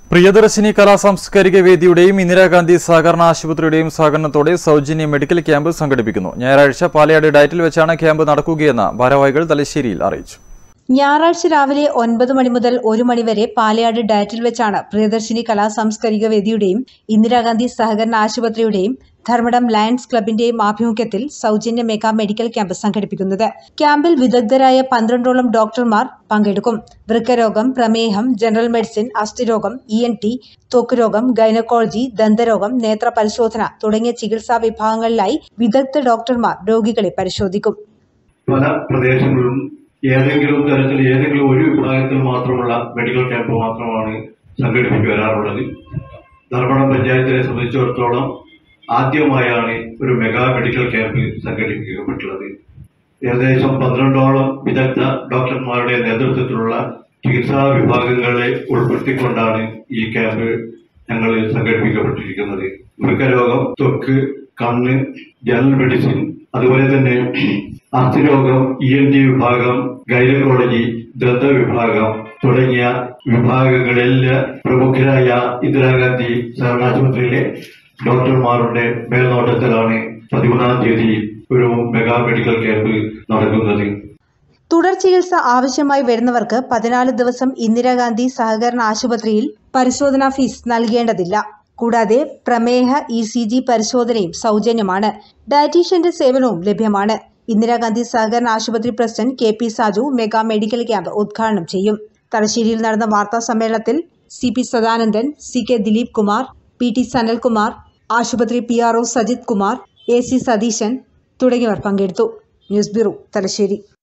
പ്രിയദർശിനി കലാ സാംസ്കാരിക വേദിയുടെയും ഇന്ദിരാഗാന്ധി സഹകരണ ആശുപത്രിയുടെയും സഹകരണത്തോടെ സൗജന്യ മെഡിക്കൽ ക്യാമ്പ് സംഘടിപ്പിക്കുന്നു ഞായറാഴ്ച പാലയാട് ഡയറ്റിൽ വെച്ചാണ് ക്യാമ്പ് നടക്കുകയെന്ന് ഭാരവാഹികൾ തലശ്ശേരിയിൽ അറിയിച്ചു ഞായറാഴ്ച രാവിലെ ഒൻപത് മണി മുതൽ ഒരു മണി വരെ പാലയാട് ഡയറ്റിൽ വെച്ചാണ് പ്രിയദർശിനി കലാ സാംസ്കാരിക വേദിയുടെയും ഇന്ദിരാഗാന്ധി സഹകരണ ആശുപത്രിയുടെയും ധർമ്മടം ലയൺസ് ക്ലബിന്റെയും ആഭിമുഖ്യത്തിൽ സൗജന്യ മെഗാ മെഡിക്കൽ ക്യാമ്പ് സംഘടിപ്പിക്കുന്നത് ക്യാമ്പിൽ വിദഗ്ധരായ പന്ത്രണ്ടോളം ഡോക്ടർമാർ പങ്കെടുക്കും വൃക്കരോഗം പ്രമേഹം ജനറൽ മെഡിസിൻ അസ്ഥിരോഗം ഇ എൻ ടി ത്വക്ക് ഗൈനക്കോളജി ദന്തരോഗം നേത്ര പരിശോധന തുടങ്ങിയ ചികിത്സാ വിഭാഗങ്ങളിലായി വിദഗ്ധ ഡോക്ടർമാർ രോഗികളെ പരിശോധിക്കും പല പ്രദേശങ്ങളിലും ഏതെങ്കിലും തരത്തിൽ ഏതെങ്കിലും ഒരു വിഭാഗത്തിൽ മാത്രമുള്ള മെഡിക്കൽ ക്യാമ്പ് മാത്രമാണ് സംഘടിപ്പിച്ചു വരാറുള്ളത് ധർമ്മടം പഞ്ചായത്തിനെ സംബന്ധിച്ചിടത്തോളം ആദ്യമായാണ് ഒരു മെഗാ മെഡിക്കൽ ക്യാമ്പ് സംഘടിപ്പിക്കപ്പെട്ടുള്ളത് ഏകദേശം പന്ത്രണ്ടോളം വിദഗ്ധ ഡോക്ടർമാരുടെ നേതൃത്വത്തിലുള്ള ചികിത്സാ വിഭാഗങ്ങളെ ഉൾപ്പെടുത്തിക്കൊണ്ടാണ് ഈ ക്യാമ്പ് ഞങ്ങൾ സംഘടിപ്പിക്കപ്പെട്ടിരിക്കുന്നത് വൃക്കരോഗം ത്വക്ക് കണ്ണ് ജനറൽ മെഡിസിൻ അതുപോലെ തന്നെ അസ്ഥിരോഗം ഇ എൻ ടി വിഭാഗം ഗൈനക്കോളജി ദന്ത വിഭാഗം തുടങ്ങിയ വിഭാഗങ്ങളിലെ പ്രമുഖരായ ഇന്ദിരാഗാന്ധി സഹകരണാശുപത്രിയിലെ ഡോക്ടർമാരുടെ മേൽനോട്ടത്തിലാണ് പതിമൂന്നാം തീയതി ഒരു മെഗാ മെഡിക്കൽ ക്യാമ്പ് നടക്കുന്നത് തുടർ ചികിത്സ ആവശ്യമായി വരുന്നവർക്ക് പതിനാല് ദിവസം ഇന്ദിരാഗാന്ധി സഹകരണ ആശുപത്രിയിൽ പരിശോധനാ ഫീസ് നൽകേണ്ടതില്ല കൂടാതെ പ്രമേഹ ഇ സി ജി പരിശോധനയും സൗജന്യമാണ് ഡയറ്റീഷ്യന്റെ സേവനവും ലഭ്യമാണ് ഇന്ദിരാഗാന്ധി സഹകരണ ആശുപത്രി president K P Saju mega medical camp ഉദ്ഘാടനം ചെയ്യും തലശ്ശേരിയിൽ നടന്ന വാർത്താ സമ്മേളനത്തിൽ C P Sadanandan C K Dileep Kumar P T Sanalkumar ആശുപത്രി P R O Sajith Kumar A C Satheesan തുടങ്ങിയവർ പങ്കെടുത്തു ന്യൂസ് ബ്യൂറോ തലശ്ശേരി